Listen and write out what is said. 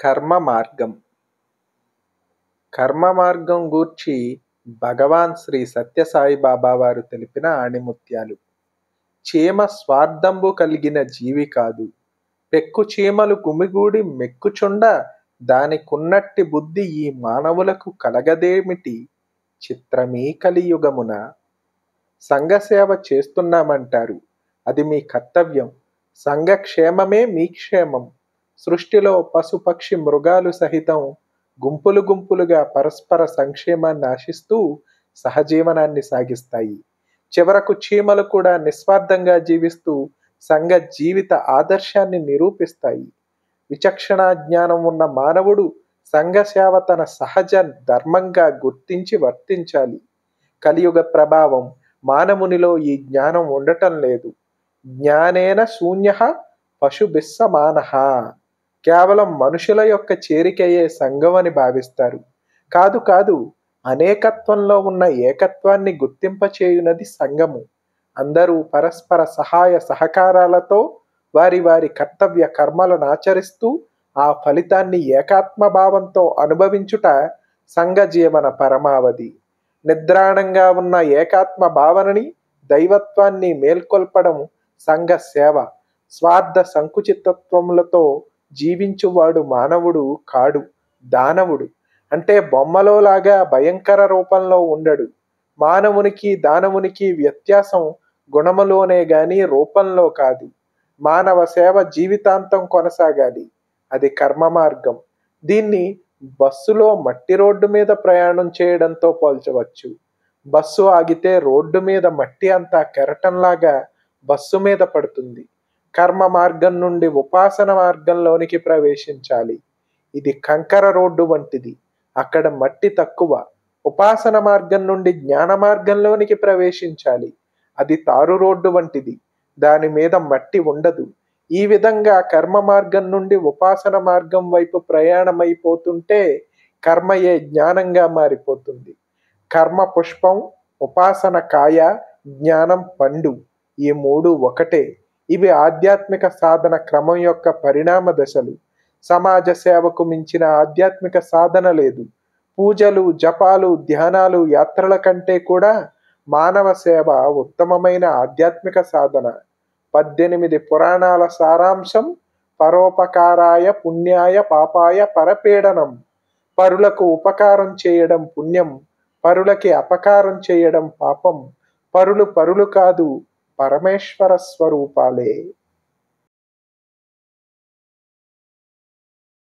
కర్మ మార్గం కర్మ మార్గం గూర్చి భగవాన్ శ్రీ సత్యసాయిబాబా వారు తెలిపిన ఆణిముత్యాలు చీమ స్వార్థంబు కలిగిన జీవి కాదు పెక్కు చీమలు గుమిగూడి మెక్కుచుండ దానికున్నట్టి బుద్ధి ఈ మానవులకు కలగదేమిటి చిత్రమీ కలియుగమున సంఘసేవ చేస్తున్నామంటారు అది మీ కర్తవ్యం సంఘక్షేమమే మీ క్షేమం సృష్టిలో పశుపక్షి మృగాలు సహితం గుంపులు గుంపులుగా పరస్పర సంక్షేమాన్ని ఆశిస్తూ సహజీవనాన్ని సాగిస్తాయి చివరకు చీమలు కూడా నిస్వార్థంగా జీవిస్తూ సంఘ జీవిత ఆదర్శాన్ని నిరూపిస్తాయి విచక్షణ జ్ఞానం ఉన్న మానవుడు సంఘ సేవ తన సహజ ధర్మంగా గుర్తించి వర్తించాలి కలియుగ ప్రభావం మానవునిలో ఈ జ్ఞానం ఉండటం లేదు జ్ఞానేన శూన్య పశుబిస్సమాన కేవలం మనుషుల యొక్క చేరికయే సంఘం అని భావిస్తారు కాదు కాదు అనేకత్వంలో ఉన్న ఏకత్వాన్ని గుర్తింపచేయునది సంఘము అందరూ పరస్పర సహాయ సహకారాలతో వారి వారి కర్తవ్య కర్మలను ఆచరిస్తూ ఆ ఫలితాన్ని ఏకాత్మ భావంతో అనుభవించుట సంఘ జీవన పరమావధి నిద్రాణంగా ఉన్న ఏకాత్మ భావనని దైవత్వాన్ని మేల్కొల్పడం సంఘ సేవ స్వార్థ సంకుచితత్వములతో జీవించువాడు మానవుడు కాడు దానవుడు అంటే బొమ్మలో లాగా భయంకర రూపంలో ఉండడు మానవునికి దానవునికి వ్యత్యాసం గుణములోనే గాని రూపంలో కాదు మానవ సేవ జీవితాంతం కొనసాగాలి అది కర్మ మార్గం దీన్ని బస్సులో మట్టి రోడ్డు మీద ప్రయాణం చేయడంతో పోల్చవచ్చు బస్సు ఆగితే రోడ్డు మీద మట్టి అంతా కెరటంలాగా బస్సు మీద పడుతుంది కర్మ మార్గం నుండి ఉపాసన మార్గంలోనికి ప్రవేశించాలి ఇది కంకర రోడ్డు వంటిది అక్కడ మట్టి తక్కువ ఉపాసన మార్గం నుండి జ్ఞాన మార్గంలోనికి ప్రవేశించాలి అది తారు రోడ్డు వంటిది దాని మీద మట్టి ఉండదు ఈ విధంగా కర్మ మార్గం నుండి ఉపాసన మార్గం వైపు ప్రయాణమైపోతుంటే కర్మయే జ్ఞానంగా మారిపోతుంది కర్మ పుష్పం ఉపాసన కాయ జ్ఞానం పండు ఈ మూడు ఒకటే ఇవి ఆధ్యాత్మిక సాధన క్రమం యొక్క పరిణామ దశలు సమాజ సేవకు మించిన ఆధ్యాత్మిక సాధన లేదు పూజలు జపాలు ధ్యానాలు యాత్రల కంటే కూడా మానవ సేవ ఉత్తమమైన ఆధ్యాత్మిక సాధన పద్దెనిమిది పురాణాల సారాంశం పరోపకారాయ పుణ్యాయ పాపాయ పరపీడనం పరులకు ఉపకారం చేయడం పుణ్యం పరులకి అపకారం చేయడం పాపం పరులు పరులు కాదు పరమేశ్వర స్వరూపాలే